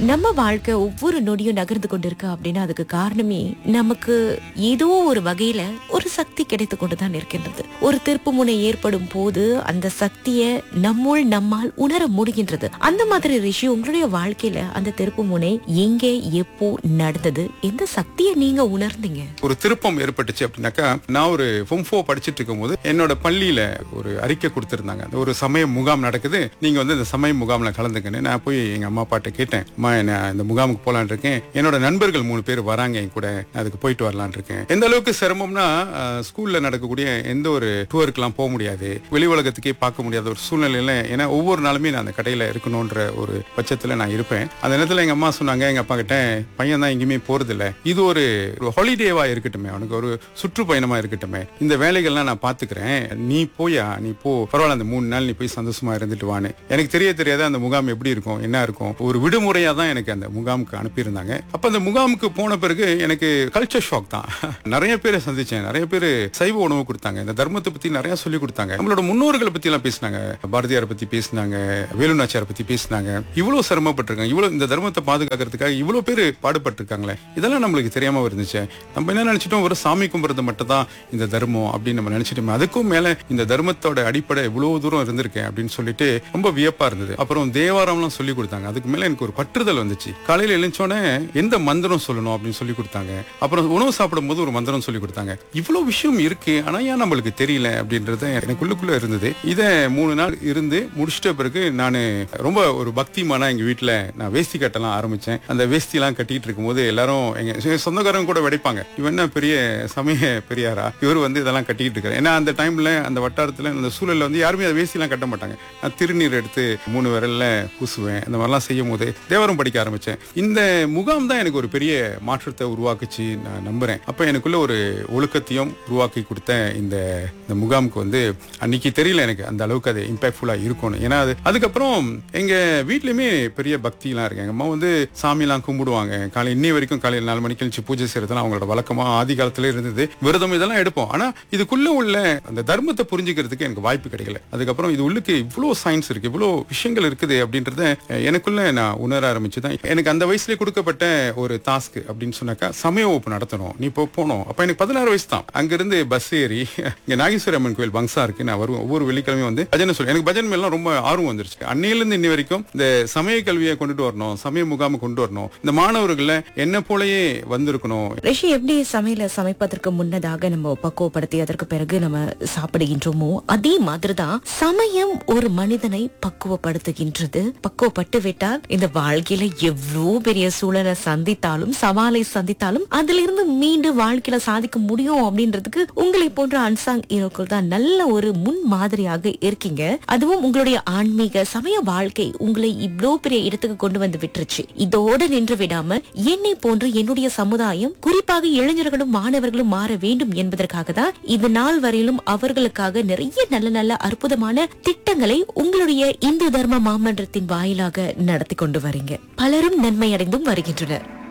நம்ம வாழ்க்கை ஒவ்வொரு நொடியும் நகர்ந்து கொண்டிருக்கு அப்படின்னா அதுக்கு காரணமே நமக்கு ஏதோ ஒரு வகையில ஒரு சக்தி கிடைத்து கொண்டுதான் இருக்கின்றது ஒரு திருப்புமுனை ஏற்படும் போது அந்த சக்தியை நம்முள் நம்மால் உணர முடிகின்றது அந்த மாதிரி ரிஷி உங்களுடைய வாழ்க்கையில அந்த திருப்புமுனை எங்கே எப்போ நடந்தது எந்த சக்தியை நீங்க உணர்ந்தீங்க ஒரு திருப்பம் ஏற்பட்டுச்சு அப்படின்னாக்கா நான் ஒரு ஃபோம்ஃபோ படிச்சுட்டு இருக்கும்போது என்னோட பள்ளியில ஒரு அறிக்கை கொடுத்திருந்தாங்க அந்த ஒரு சமய முகாம் நடக்குது நீங்க வந்து இந்த சமய முகாம்ல கலந்துக்கன்னு நான் போய் எங்க அம்மா அப்பாட்ட கேட்டேன் அம்மா நான் இந்த முகாமுக்கு போலான் இருக்கேன் என்னோட நண்பர்கள் மூணு பேர் வராங்க என் கூட நான் அதுக்கு போயிட்டு வரலான் இருக்கேன் எந்த அளவுக்கு சிரமம்னா அஹ், ஸ்கூல்ல நடக்கக்கூடிய எந்த ஒரு டூருக்குலாம் போக முடியாது வெளி உலகத்துக்கே பார்க்க முடியாத ஒரு சூழ்நிலையில ஏன்னா ஒவ்வொரு நாளுமே நான் அந்த கடையில இருக்கணும்ன்ற ஒரு பட்சத்துல நான் இருப்பேன் அந்த நேரத்துல எங்க அம்மா சொன்னாங்க எங்க அப்பா கிட்ட பையன் தான் எங்கேயுமே போறது இல்ல இது ஒரு ஒரு ஹாலிடேவா இருக்கட்டுமே அவனுக்கு ஒரு சுற்றுப்பயணமா இருக்கட்டுமே இந்த வேலைகள்லாம் நான் பாத்துக்கிறேன் நீ போயா நீ போ பரவாயில்ல அந்த மூணு நாள் நீ போய் சந்தோஷமா இருந்துட்டு வான்னு எனக்கு தெரிய தெரியாத அந்த முகாம் எப்படி இருக்கும் என்ன இருக்கும் ஒரு விடுமுறையா தான் எனக்கு அந்த முகாமுக்கு அனுப்பியிருந்தாங்க அப்ப அந்த முகாமுக்கு போன பிறகு எனக்கு கல்ச்சர் ஷாக் தான் நிறைய பேரை சந்திச்சேன் நிறைய பேர் சைவ உணவு கொடுத்தாங்க இந்த தர்மத்தை பத்தி நிறைய சொல்லி கொடுத்தாங்க நம்மளோட முன்னோர்களை பத்தி எல்லாம் பேசினாங்க பாரதியார் பத்தி பேசினாங்க வேலுநாச்சியார் பத்தி பேசினாங்க இவ்வளவு சிரமப்பட்டிருக்காங்க இவ்வளவு இந்த தர்மத்தை பாதுகாக்கிறதுக்காக இவ்வளவு பேர் பாடுபட்டிருக்காங்களே இதெல்லாம் நம்மளுக்கு தெரியாம இருந்துச்சு நம்ம என்ன நினைச்சிட்டோம் ஒரு சாமி கும்பிடுறது மட்டும் தான் இந்த தர்மம் அப்படின்னு நம்ம நினைச்சிட்டோம் அதுக்கும் மேல இந்த தர்மத்தோட அடிப்படை இவ்வளவு தூரம் இருந்திருக்கேன் அப்படின்னு சொல்லிட்டு ரொம்ப வியப்பா இருந்தது அப்புறம் தேவாரம்லாம் சொல்லி கொடுத்தாங்க அதுக்கு மேல எனக்கு ஒரு பற்றுதல் வந்துச்சு காலையில எழுந்தோடனே எந்த மந்திரம் சொல்லணும் அப்படின்னு சொல்லி கொடுத்தாங்க அப்புறம் உணவு சாப்பிடும் போது ஒரு மந்திரம் சொல்லி கொடுத்தாங்க இவ்வளவு விஷயம் இருக்கு ஆனா ஏன் நம்மளுக்கு தெரியல அப்படின்றது எனக்குள்ளுக்குள்ள இருந்தது இதை மூணு நாள் இருந்து முடிச்சிட்ட பிறகு நான் ரொம்ப ஒரு பக்திமானா எங்க வீட்டுல நான் வேஷ்டி கட்டலாம் ஆரம்பிச்சேன் அந்த வேஷ்டி எல்லாம் கட்டிட்டு இருக்கும்போது எல்லாரும் எங்க சொ- சொந்தக்காரங்க கூட வெடைப்பாங்க இவன் என்ன பெரிய சமய பெரியாரா இவர் வந்து இதெல்லாம் கட்டிக்கிட்டு இருக்காரு ஏன்னா அந்த டைம்ல அந்த வட்டாரத்துல அந்த சூழல்ல வந்து யாருமே அதை வேஷ்டி எல்லாம் கட்ட மாட்டாங்க நான் திருநீர் எடுத்து மூணு விரல்ல பூசுவேன் இந்த மாதிரிலாம் செய்யும் போது தேவரம் படிக்க ஆரம்பிச்சேன் இந்த முகாம் தான் எனக்கு ஒரு பெரிய மாற்றத்தை உருவாக்குச்சு நான் நம்புறேன் அப்ப எனக்குள்ள ஒரு ஒழுக்கத்தையும் உருவாக்கி கொடுத்த இந்த இந்த முகாமுக்கு வந்து அன்னைக்கு தெரியல எனக்கு அந்த அளவுக்கு அது இம்பாக்ட்ஃபுல்லா இருக்கும்னு ஏன்னா அது அதுக்கப்புறம் எங்க வீட்லயுமே பெரிய பக்திலாம் இருக்கு எங்க அம்மா வந்து சாமிலாம் கும்பிடுவாங்க காலை இன்னி வரைக்கும் காலையில் நாலு மணிக்கு எழுந்துச்சு பூஜை செய்யறதுலாம் அவங்களோட வழக்கமா ஆதி காலத்துல இருந்தது விரதம் இதெல்லாம் எடுப்போம் ஆனா இதுக்குள்ள உள்ள அந்த தர்மத்தை புரிஞ்சுக்கிறதுக்கு எனக்கு வாய்ப்பு கிடைக்கல அதுக்கப்புறம் இது உள்ளுக்கு இவ்வளவு சயின்ஸ் இருக்கு இவ்வளவு விஷயங்கள் இருக்குது அப்படின்றத அஹ், எனக்குள்ள நான் உணர ஆரம்பிச்சுதான் எனக்கு அந்த வயசுல கொடுக்கப்பட்ட ஒரு டாஸ்க் அப்படின்னு சொன்னாக்கா சமய வகுப்பு நடத்தணும் நீ இப்போ போனோம் அப்ப எனக்கு பதினாறு வயசு தான் அங்கிருந்து பஸ் ஏறி இங்க நாகேஸ்வரி அம்மன் கோயில் பங்சா இருக்கு நான் வருவேன் ஒவ்வொரு வெள்ளிக்கிழமையும் வந்து பஜனை சொல்லி எனக்கு பஜன் மேலாம் ரொம்ப ஆர்வம் வந்துருச்சு அன்னையில இருந்து இன்னி வரைக்கும் இந்த சமய கல்வியை கொண்டுட்டு வரணும் சமய முகாமை கொண்டு வரணும் இந்த மாணவர்களை என்ன போலயே வந்திருக்கணும் ரிஷி எப்படி சமையல சமைப்பதற்கு முன்னதாக நம்ம பக்குவப்படுத்தி அதற்கு பிறகு நம்ம சாப்பிடுகின்றோமோ அதே மாதிரிதான் சமயம் ஒரு மனிதனை பக்குவப்படுத்துகின்றது பக்குவப்பட்டு விட்டால் இந்த வாழ்க்கையில எவ்வளவு பெரிய சூழலை சந்தித்தாலும் சவாலை சந்தித்தாலும் அதிலிருந்து மீண்டு வாழ்க்கையில சாதிக்க முடியும் அப்படின்றதுக்கு உங்களை போன்ற அன்சாங் ஹீரோக்கள் தான் நல்ல ஒரு முன் மாதிரியாக இருக்கீங்க அதுவும் உங்களுடைய ஆன்மீக சமய வாழ்க்கை உங்களை இவ்ளோ பெரிய இடத்துக்கு கொண்டு வந்து விட்டுருச்சு இதோட நின்று விடாம என்னை போன்று என்னுடைய சமுதாயம் குறிப்பாக இளைஞர்களும் மாணவர்களும் மாற வேண்டும் என்பதற்காக தான் இது நாள் வரையிலும் அவர்களுக்காக நிறைய நல்ல நல்ல அற்புதமான திட்டங்களை உங்களுடைய இந்து தர்ம மாமன்றத்தின் வாயிலாக நடத்தி கொண்டு வரீங்க பலரும் நன்மை அடைந்தும் வருகின்றனர்